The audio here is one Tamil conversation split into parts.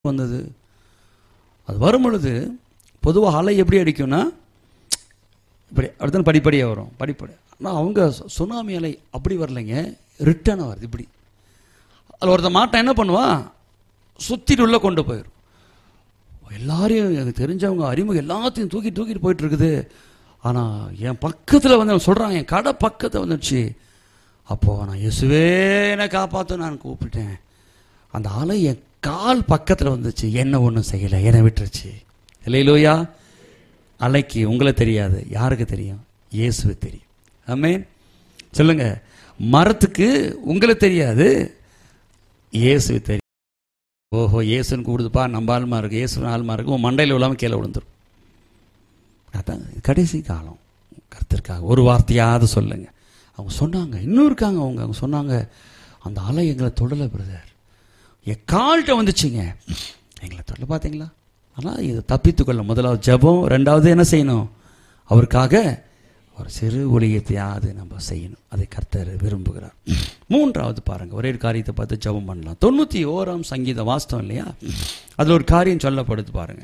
வந்தது அது வரும் பொழுது பொதுவாக அலை எப்படி அடிக்கும்னா இப்படி அடுத்த படிப்படியாக வரும் படிப்படி ஆனால் அவங்க சு- சுனாமி அலை அப்படி வரலைங்க ரிட்டர்னாக வருது இப்படி அதில் ஒருத்த மாட்டம் என்ன பண்ணுவான் சுற்றிட்டு உள்ளே கொண்டு போயிடும் எல்லாரையும் எனக்கு தெரிஞ்சவங்க அறிமுகம் எல்லாத்தையும் தூக்கி தூக்கிட்டு போயிட்டு இருக்குது ஆனால் என் பக்கத்தில் வந்து அவன் சொல்கிறான் என் கடை பக்கத்தில் வந்துடுச்சு அப்போது நான் இயேசுவே என்னை காப்பாற்ற நான் கூப்பிட்டேன் அந்த அலை என் கால் பக்கத்தில் வந்துச்சு என்ன ஒன்றும் செய்யலை என்னை விட்டுருச்சு இல்லையிலோயா அலைக்கு உங்களை தெரியாது யாருக்கு தெரியும் இயேசுவை தெரியும் ஆமென் சொல்லுங்க மரத்துக்கு உங்களை தெரியாது இயேசு தெரியும் ஓஹோ இயேசுன்னு கூடுதுப்பா நம்ம ஆளுமா இருக்கு இயேசு ஆளுமா இருக்கு உன் மண்டையில் விழாமல் கீழே விழுந்துரும் அதான் இது கடைசி காலம் கருத்திருக்காங்க ஒரு வார்த்தையாவது சொல்லுங்க அவங்க சொன்னாங்க இன்னும் இருக்காங்க அவங்க அவங்க சொன்னாங்க அந்த அலை எங்களை தொடலை பிரதர் என் கால்கிட்ட வந்துச்சுங்க எங்களை தொடல பார்த்தீங்களா ஆனால் இதை தப்பித்துக்கொள்ள முதலாவது ஜெபம் ரெண்டாவது என்ன செய்யணும் அவருக்காக ஒரு சிறு ஒளியத்தையாவது நம்ம செய்யணும் அதை கர்த்தர் விரும்புகிறார் மூன்றாவது பாருங்க ஒரே ஒரு காரியத்தை பார்த்து ஜெபம் பண்ணலாம் தொண்ணூற்றி ஓராம் சங்கீத வாஸ்தவம் இல்லையா அதில் ஒரு காரியம் சொல்லப்படுது பாருங்க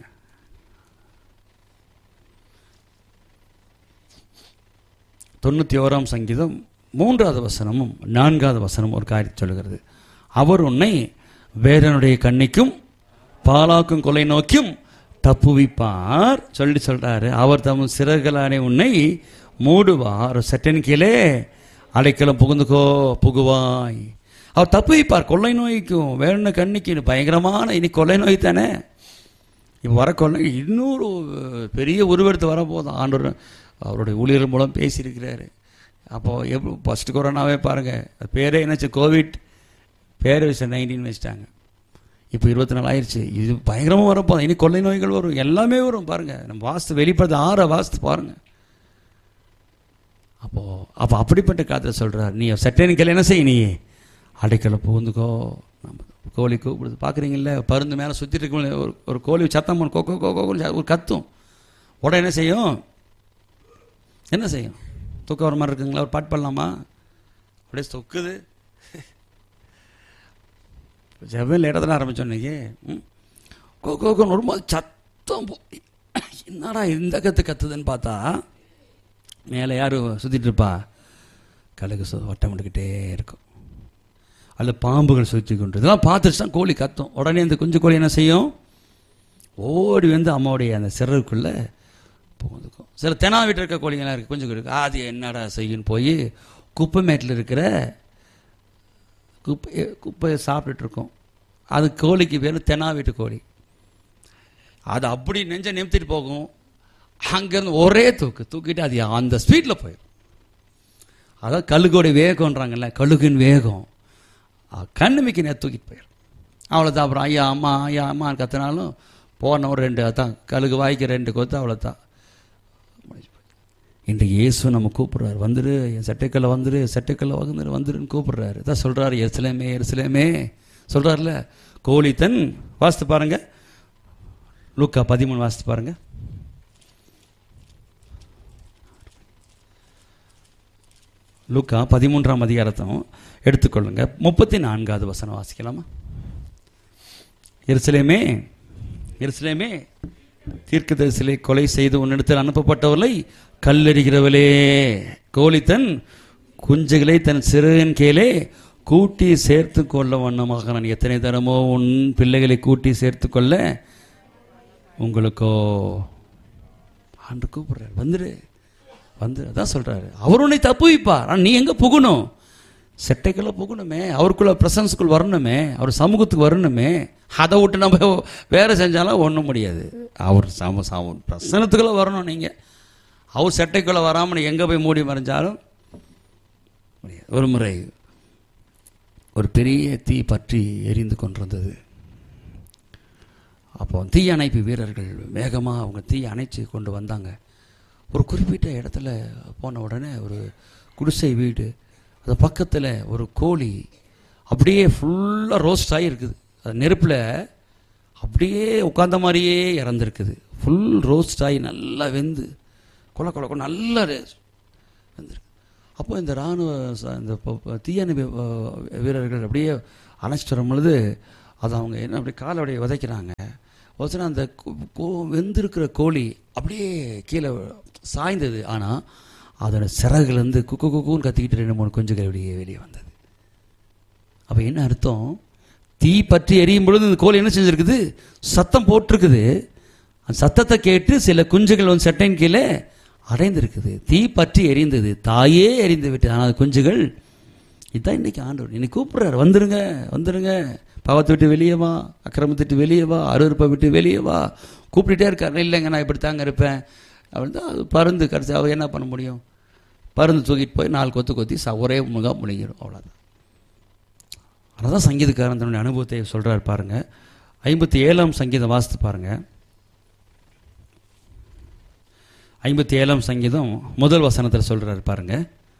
தொண்ணூற்றி ஓராம் சங்கீதம் மூன்றாவது வசனமும் நான்காவது வசனமும் ஒரு காரியத்தை சொல்லுகிறது அவர் உன்னை வேறனுடைய கண்ணிக்கும் பாலாக்கும் கொலை நோக்கியும் தப்புவிப்பார் சொல்லி சொல்றாரு அவர் தம் சிறகளானே உன்னை மூடுவார் சட்டன் கீழே அடைக்கலம் புகுந்துக்கோ புகுவாய் அவர் தப்புவிப்பார் கொள்ளை நோய்க்கும் வேற கண்ணிக்கு பயங்கரமான இனி கொள்ளை நோய் தானே இப்போ வர கொள்ளை இன்னொரு பெரிய உருவெடுத்து வரப்போதும் ஆண்டவர் அவருடைய ஊழியர் மூலம் பேசியிருக்கிறாரு அப்போது எப்போ ஃபஸ்ட்டு கொரோனாவே பாருங்கள் அது பேரே என்னாச்சு கோவிட் பேர் வச்சு நைன்டீன் வச்சுட்டாங்க இப்போ இருபத்தி நாலு ஆயிடுச்சு இது பயங்கரமாக வரப்போதும் இனி கொள்ளை நோய்கள் வரும் எல்லாமே வரும் பாருங்கள் நம்ம வாஸ்து வெளிப்படுத்த ஆற வாஸ்து பாருங்கள் அப்போது அப்போ அப்படிப்பட்ட காற்றை சொல்கிறார் நீ சட்டேனுக்கெல்லாம் என்ன செய் நீ அடைக்கலை புகுந்துக்கோ நம்ம கோழி கூப்பிடுது பார்க்குறீங்கள பருந்து மேலே சுற்றிட்டு இருக்க ஒரு ஒரு கோழி சத்தம் பண்ணு கொக்கோ கொக்கோ ஒரு கத்தும் உடனே என்ன செய்யும் என்ன செய்யும் தூக்கம் வர மாதிரி இருக்குங்களா ஒரு பாட்டு பண்ணலாமா அப்படியே தொக்குது ஜெவல் இடத்துல ஆரம்பிச்சோம் இன்னைக்கு ம். கோ கோ கோன்னு வரும்போது சத்தம் போ- என்னடா இந்த கத்து கத்துதுன்னு பார்த்தா மேலே யார் சுற்றிட்டு இருப்பா கழுகு சு வட்டம் விட்டுக்கிட்டே இருக்கும் அதில் பாம்புகள் சுற்றி கொண்டு இதெல்லாம் பார்த்துட்டு தான் கோழி கத்தும் உடனே இந்த குஞ்சு கோழி என்ன செய்யும் ஓடி வந்து அம்மாவுடைய அந்த சிறகுக்குள்ளே புகுந்துக்கும் சில தெனா வீட்டில் இருக்க கோழிங்கெல்லாம் இருக்குது குஞ்சு கோழி இருக்கு. அது என்னடா செய்யுன்னு போய் குப்பை மேட்டில் இருக்கிற குப்பை குப்பையை சாப்பிட்டுட்டு இருக்கோம் அது கோழிக்கு பேர் தெனா வீட்டு கோழி அது அப்படி நெஞ்ச நிமித்திட்டு போகும் அங்கேருந்து ஒரே தூக்கு தூக்கிட்டு அது அந்த ஸ்பீடில் போயிடும் அதான் கழுகோடைய வேகம்ன்றாங்கல்ல கழுகின் வேகம் அஹ் கண்ணுமிக்கு நேரம் தூக்கிட்டு போயிடும் அவ்வளோதான் அப்புறம் ஐயா அம்மா ஐயா அம்மான்னு கத்தினாலும் போன ஒரு ரெண்டு அதான் கழுகு வாய்க்கு ரெண்டு கொத்து அவ்வளோதான் இன்றைக்கு இயேசு நம்ம கூப்பிடுறாரு வந்துரு என் சட்டைக்கல்ல வந்துரு சட்டைக்கல்ல வந்துரு வந்துருன்னு கூப்பிடுறாரு தான் சொல்றாரு எருசலேமே எருசலேமே சொல்றாருல கோழி தன் வாசித்து பாருங்க லூக்கா பதிமூணு வாசித்து பாருங்க லூக்கா பதிமூன்றாம் அதிகாரத்தையும் எடுத்துக்கொள்ளுங்க முப்பத்தி நான்காவது வசனம் வாசிக்கலாமா எருசலேமே எருசலேமே தீர்க்கதரிசிலை கொலை செய்து உன்னிடத்தில் அனுப்பப்பட்டவர்களை கல்லெறிகிறவளே கோழி தன் குஞ்சுகளை தன் சிறுகன் கீழே கூட்டி சேர்த்து கொள்ள வண்ணமாக நான் எத்தனை தரமோ உன் பிள்ளைகளை கூட்டி சேர்த்து கொள்ள உங்களுக்கோ ஆண்டு கூப்பிடுறாரு வந்துரு வந்து அதான் சொல்றாரு அவர் உன்னை தப்புவிப்பார் ஆனால் நீ எங்க புகணும் செட்டைக்குள்ள புகணுமே அவருக்குள்ள பிரசன்ஸ்குள் வரணுமே அவர் சமூகத்துக்கு வரணுமே அதை விட்டு நம்ம வேற செஞ்சாலும் ஒன்றும் முடியாது அவர் சம சம பிரசனத்துக்குள்ள வரணும் நீங்க அவர் செட்டைக்குள்ள வராமல் நீ எங்க போய் மூடி மறைஞ்சாலும் முடியாது ஒரு முறை ஒரு பெரிய தீ பற்றி எரிந்து கொண்டிருந்தது அப்போ தீ அணைப்பு வீரர்கள் வேகமாக அவங்க தீ அணைச்சு கொண்டு வந்தாங்க ஒரு குறிப்பிட்ட இடத்துல போன உடனே ஒரு குடிசை வீடு அது பக்கத்தில் ஒரு கோழி அப்படியே ஃபுல்லாக ரோஸ்ட் ஆகி இருக்குது அது நெருப்பில் அப்படியே உட்கார்ந்த மாதிரியே இறந்துருக்குது ஃபுல் ரோஸ்ட் ஆகி நல்லா வெந்து கொல கொல கொல நல்லா ரே- வெந்திருக்கு அப்போ இந்த இராணுவ ச- இந்த ப- ப- தீயணைப்பு அஹ், வீரர்கள் அப்படியே அணைச்சிட்டு வரும் பொழுது அது அவங்க என்ன அப்படி காலை அப்படியே உதைக்கிறாங்க உதச்சினா அந்த கோ- கோ- வெந்திருக்கிற கோழி அப்படியே கீழே சாய்ந்தது ஆனால் அதோட சிறகுலேருந்து குக்கு குக்குன்னு கத்திக்கிட்டு ரெண்டு மூணு குஞ்சுகள் அப்படியே வெளியே வந்தது அப்போ என்ன அர்த்தம் தீ பற்றி எரியும் பொழுது இந்த கோழி என்ன செஞ்சிருக்குது சத்தம் போட்டிருக்குது அந்த சத்தத்தை கேட்டு சில குஞ்சுகள் வந்து சட்டையின் கீழே அடைந்திருக்குது தீ பற்றி எரிந்தது தாயே எரிந்து விட்டது ஆனால் அது குஞ்சுகள் இதுதான் இன்னைக்கு ஆண்டவர் இன்னைக்கு கூப்பிடுறாரு வந்துருங்க வந்துருங்க பாவத்தை விட்டு வெளியே வா அக்கிரமத்தை விட்டு வெளியே வா அருவருப்பை விட்டு வெளியே வா கூப்பிட்டுட்டே இருக்காரு இல்லைங்க நான் இப்படி தாங்க இருப்பேன் அப்படின்னு தான் அது பருந்து கடைசி அவ என்ன பண்ண முடியும் பருந்து தூக்கிட்டு போய் நாலு கொத்து கொத்தி ச ஒரே முகா முழுங்கிடும் அவ்வளோதான் அததான் சங்கீதக்காரன் தன்னுடைய அனுபவத்தை சொல்றாரு பாருங்க ஐம்பத்தி ஏழாம் சங்கீதம் வாசித்து பாருங்க ஐம்பத்தி ஏழாம் சங்கீதம் முதல் வசனத்தில் சொல்றாரு பாருங்க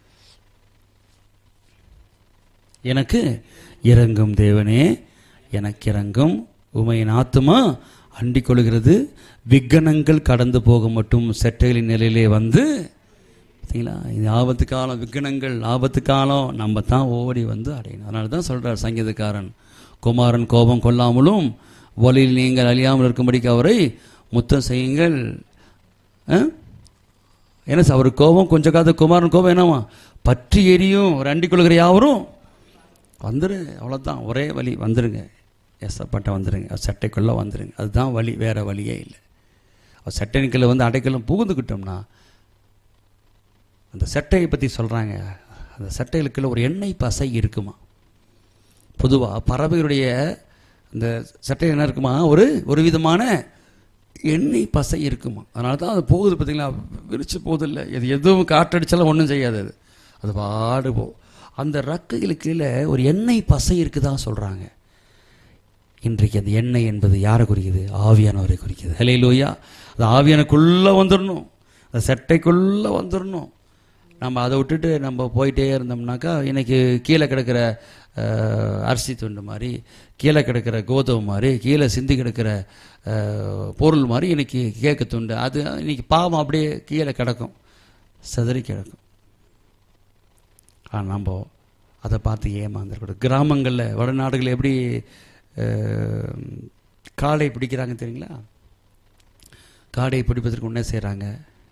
எனக்கு இறங்கும் தேவனே எனக்கு இறங்கும் உமையின் ஆத்துமா அண்டிக் கொள்கிறது விக்கனங்கள் கடந்து போக மட்டும் செட்டைகளின் நிலையிலே வந்து பார்த்தீங்களா இது ஆபத்து காலம் விக்கனங்கள் ஆபத்து காலம் நம்ம தான் ஓடி வந்து அடையணும் அதனால தான் சொல்கிறார் சங்கீதக்காரன் குமாரன் கோபம் கொள்ளாமலும் ஒலியில் நீங்கள் அழியாமல் இருக்கும்படிக்கு அவரை முத்தம் செய்யுங்கள் ஆ? என்ன சார் அவர் கோபம் கொஞ்ச காலத்து குமாரன் கோபம் என்னவா பற்றி எரியும் ஒரு அண்டிக் கொள்கிற யாவரும் வந்துரு அவ்வளோதான் ஒரே வழி வந்துருங்க எஸ்அப்பட்ட வந்துருங்க அவர் சட்டைக்குள்ளே வந்துருங்க அதுதான் வழி வேற வழியே இல்லை அவர் சட்டைக்குள்ளே வந்து அடைக்கலம் புகுந்துக்கிட்டோம்னா அந்த சட்டையை பற்றி சொல்கிறாங்க அந்த சட்டைகளுக்குள்ள ஒரு எண்ணெய் பசை இருக்குமா பொதுவாக பறவைகளுடைய அந்த சட்டை என்ன இருக்குமா ஒரு ஒரு விதமான எண்ணெய் பசை இருக்குமா அதனால தான் அது போகுது பார்த்தீங்களா விரிச்சு போகுதில்ல இது எதுவும் காற்றடிச்சாலும் ஒன்றும் செய்யாது அது அது பாடு போ அந்த ரக்கைகளுக்கு கீழே ஒரு எண்ணெய் பசை இருக்குதா சொல்கிறாங்க இன்றைக்கு அந்த எண்ணெய் என்பது யாரை குறிக்குது ஆவியானவரை குறிக்குது ஹலே லோயா அது ஆவியானுக்குள்ளே வந்துடணும் அந்த சட்டைக்குள்ளே வந்துடணும் நம்ம அதை விட்டுட்டு நம்ம போயிட்டே இருந்தோம்னாக்கா இன்னைக்கு கீழே கிடக்கிற அஹ், அரிசி துண்டு மாதிரி கீழே கிடக்கிற கோதுமை மாதிரி கீழே சிந்தி கிடக்கிற அஹ், பொருள் மாதிரி இன்னைக்கு கேக்கு துண்டு அது இன்னைக்கு பாவம் அப்படியே கீழே கிடக்கும் சிதறி கிடக்கும் ஆனால் நம்ம அதை பார்த்து ஏமாந்துருக்கூடாது கிராமங்களில் வடநாடுகளில் எப்படி அஹ், காடை பிடிக்கிறாங்க தெரியுங்களா காடை பிடிப்பதற்கு என்ன செய்கிறாங்க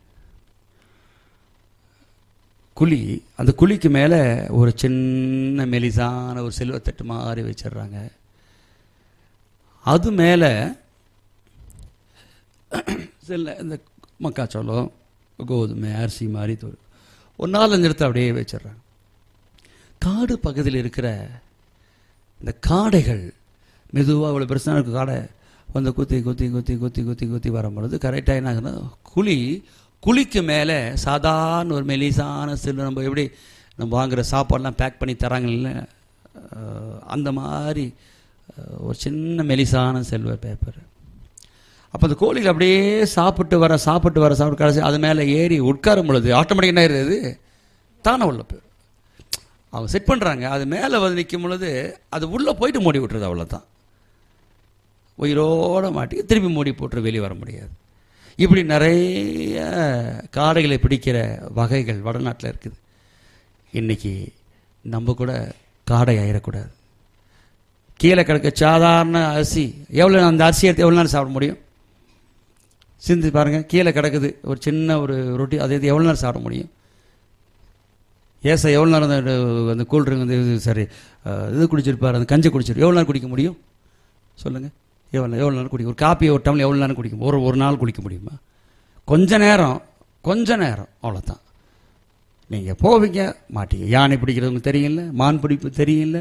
குழி அந்த குழிக்கு மேலே ஒரு சின்ன மெலிசான ஒரு செல்வத்தட்டு மாதிரி வச்சிடுறாங்க அது மேலே சில இந்த மக்காச்சோளம் கோதுமை அரிசி மாதிரி தூள் ஒரு நாலஞ்சு இடத்த அப்படியே வச்சிடுறாங்க காடு பகுதியில் இருக்கிற இந்த காடைகள் மெதுவாக இவ்வளோ பெருசாக இருக்கும் காடை வந்து குத்தி குத்தி குத்தி குத்தி குத்தி குத்தி வரும்பொழுது கரெக்டாக என்ன ஆகுதுன்னா குழி குழிக்கு மேலே சாதாரண ஒரு மெலிசான சில்லு நம்ம எப்படி நம்ம வாங்குற சாப்பாடெலாம் பேக் பண்ணி தராங்கல்ல அஹ், அந்த மாதிரி அஹ், ஒரு சின்ன மெலிசான செல்வர் பேப்பர் அப்போ அந்த கோழிகள் அப்படியே சாப்பிட்டு வர சாப்பிட்டு வர சாப்பிட்டு கடைசி அது மேலே ஏறி உட்காரும் பொழுது ஆட்டோமேட்டிக் என்ன ஆயிடுது தானே உள்ள போய் அவங்க செட் பண்ணுறாங்க அது மேலே வந்து நிற்கும் பொழுது அது உள்ளே போயிட்டு மூடி விட்டுருது அவ்வளோதான் உயிரோட மாட்டி திருப்பி மூடி போட்டு வெளியே வர முடியாது இப்படி நிறைய காடைகளை பிடிக்கிற வகைகள் வடநாட்டில் இருக்குது இன்னைக்கு நம்ம கூட காடை ஆயிடக்கூடாது கீழே கிடக்க சாதாரண அரிசி எவ்வளோ அந்த அரிசி எடுத்து எவ்வளோ நேரம் சாப்பிட முடியும் சிந்தி பாருங்க கீழே கிடக்குது ஒரு சின்ன ஒரு ரொட்டி அதை எடுத்து எவ்வளோ நேரம் சாப்பிட முடியும் ஏச எவ்வளோ நேரம் அந்த அந்த கூல்ட்ரிங்க் வந்து இது சரி அஹ், இது குடிச்சிருப்பார் அந்த கஞ்சி குடிச்சிரு எவ்வளோ நேரம் குடிக்க முடியும் சொல்லுங்கள் எவ்வளோ எவ்வளோ நேரம் குடிக்கும் ஒரு காப்பி ஒரு டம்ளர் எவ்வளோ நேரம் குடிக்கும் ஒரு ஒரு நாள் குடிக்க முடியுமா கொஞ்ச நேரம் கொஞ்ச நேரம் அவ்வளோதான் நீங்கள் போவீங்க மாட்டீங்க யானை பிடிக்கிறது உங்களுக்கு தெரியல மான் பிடிப்பு தெரியல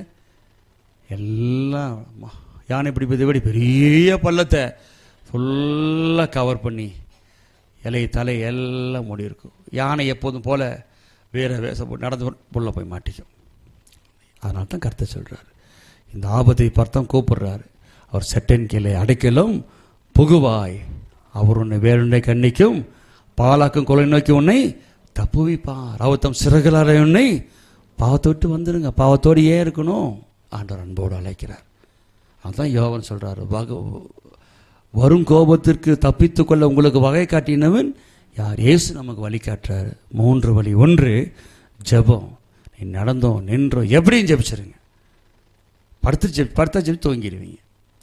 எல்லாம் ம- யானை பிடிப்பதை விட பெரிய பள்ளத்தை ஃபுல்லாக கவர் பண்ணி இலை தலை எல்லாம் மூடி இருக்கும் யானை எப்போதும் போல வேற வேஷம் போட்டு நடந்து புள்ள போய் மாட்டிக்கும் அதனால தான் கருத்தை சொல்றாரு இந்த ஆபத்தை பார்த்தம் கூப்பிடுறாரு அவர் செட்டின் கீழே அடைக்கலும் புகுவாய் அவர் உன்னை வேறுண்டை கண்ணிக்கும் பாலாக்கும் கொலை நோக்கி உன்னை தப்புவிப்பார் அவர் தம் சிறகுலார உன்னை பாவத்தை விட்டு வந்துருங்க பாவத்தோடு ஏன் இருக்கணும் ஆண்டவர் அன்போடு அழைக்கிறார் அதான் யோவன் சொல்றாரு வக வரும் கோபத்திற்கு தப்பித்துக் கொள்ள உங்களுக்கு வகை காட்டினவன் யார் இயேசு நமக்கு வழி காட்டுறாரு மூன்று வழி ஒன்று ஜெபம் நீ நடந்தோம் நின்றோம் எப்படியும் ஜெபிச்சிருங்க படுத்து ஜெபி படுத்தா ஜெபி தூங்கிடுவீங்க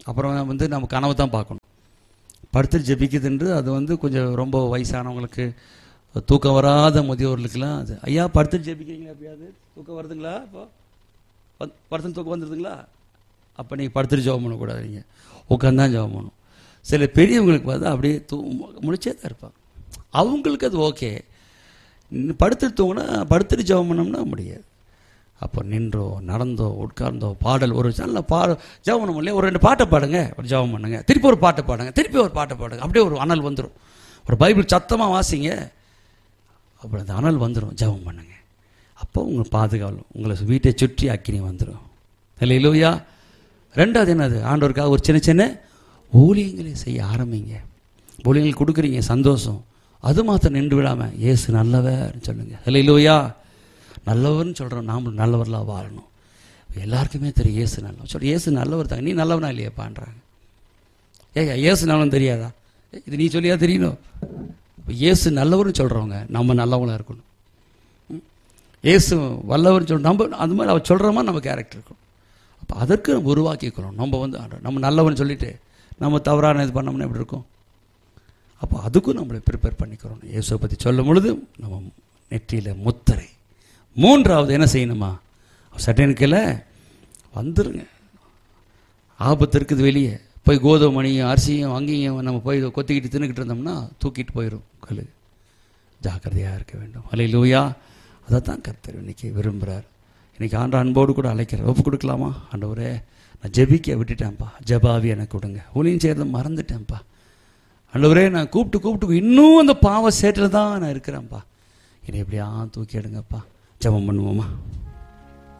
அப்புறம் வந்து நம்ம கனவு தான் பார்க்கணும் படுத்து ஜெபிக்குதுன்று அது வந்து கொஞ்சம் ரொம்ப வயசானவங்களுக்கு தூக்கம் வராத முதியோர்களுக்கெல்லாம் அது ஐயா படுத்து ஜெபிக்கிறீங்களா எப்பயாவது தூக்கம் வருதுங்களா இப்போ வந்து- படுத்து தூக்கம் வந்துடுதுங்களா அப்போ நீங்கள் படுத்துட்டு ஜெபம் பண்ணக்கூடாது நீங்கள் உட்காந்து தான் ஜெபம் பண்ணணும் சில பெரியவங்களுக்கு பார்த்தா அப்படியே தூ முழிச்சே தான் இருப்பாங்க அவங்களுக்கு அது ஓகே படுத்துட்டு தூங்கினா படுத்துட்டு ஜெபம் பண்ணோம்னா முடியாது அப்போ நின்றோ நடந்தோ உட்கார்ந்தோ பாடல் ஒரு நல்ல பாட ஜெபம் பண்ண முடியல ஒரு ரெண்டு பாட்டை பாடுங்க ஒரு ஜெபம் பண்ணுங்க திருப்பி ஒரு பாட்டை பாடுங்க திருப்பி ஒரு பாட்டை பாடுங்க அப்படியே ஒரு அனல் வந்துடும் ஒரு பைபிள் சத்தமாக வாசிங்க அப்புறம் அந்த அனல் வந்துடும் ஜெபம் பண்ணுங்க அப்போ உங்களை பாதுகாவலும் உங்களை வீட்டை சுற்றி அக்கினி வந்துடும் இல்லை இல்லையா ரெண்டாவது என்னது ஆண்டவருக்காக ஒரு சின்ன சின்ன ஊழியங்களை செய்ய ஆரம்பிங்க ஊழியங்கள் கொடுக்குறீங்க சந்தோஷம் அது மாத்திரம் நின்று விடாமல் இயேசு நல்லவர்னு சொல்லுங்க இல்லை இல்லையா நல்லவர்னு சொல்கிறோம் நாமளும் நல்லவர்களாக வாழணும் எல்லாருக்குமே தெரியும் இயேசு நல்லவர் சொல்ற இயேசு நல்லவர் தாங்க நீ நல்லவனா இல்லையாப்பான்றாங்க ஏய்யா இயேசு நல்லவன் தெரியாதா ஏய், இது நீ சொல்லியா தெரியணும் இப்ப இயேசு நல்லவர்னு சொல்கிறவங்க நம்ம நல்லவங்களா இருக்கணும் ம்? இயேசு வல்லவர்னு சொல் நம்ம அந்த மாதிரி அவர் சொல்கிற மாதிரி நம்ம கேரக்டர் இருக்கணும் அப்போ அதற்கு நம்ம உருவாக்கிக்கிறோம் நம்ம வந்து ஆண்டவர், நம்ம நல்லவன் சொல்லிட்டு நம்ம தவறான இது பண்ணோம்னா எப்படி இருக்கும் அப்போ அதுக்கும் நம்மளை ப்ரிப்பேர் பண்ணிக்கிறோம் இயேசுவை பற்றி சொல்லும் பொழுது நம்ம நெற்றியில் முத்திரை மூன்றாவது என்ன செய்யணுமா சட்டனுக்கில் வந்துருங்க ஆபத்து இருக்குது வெளியே போய் கோதுமை மணியும் அரிசியும் அங்கேயும் நம்ம போய் கொத்திக்கிட்டு தின்னுக்கிட்டு இருந்தோம்னா தூக்கிட்டு போயிடும் கல் ஜாக்கிரதையாக இருக்க வேண்டும் அலை லூயா அதை தான் கர்த்தர் இன்னைக்கு விரும்புகிறார் இன்னைக்கு ஆண்டு அன்போடு கூட அழைக்கிறார் ஒப்பு கொடுக்கலாமா ஆண்டவரே நான் ஜெபிக்க விட்டுட்டேன்ப்பா ஜெபாவி எனக்கு கொடுங்க ஊழியம் செய்கிறத மறந்துட்டேன்ப்பா ஆண்டவரே நான் கூப்பிட்டு கூப்பிட்டு இன்னும் அந்த பாவ சேற்றில் தான் நான் இருக்கிறேன்ப்பா என்னை எப்படியா தூக்கி எடுங்கப்பா ஜெபம் பண்ணுவோமா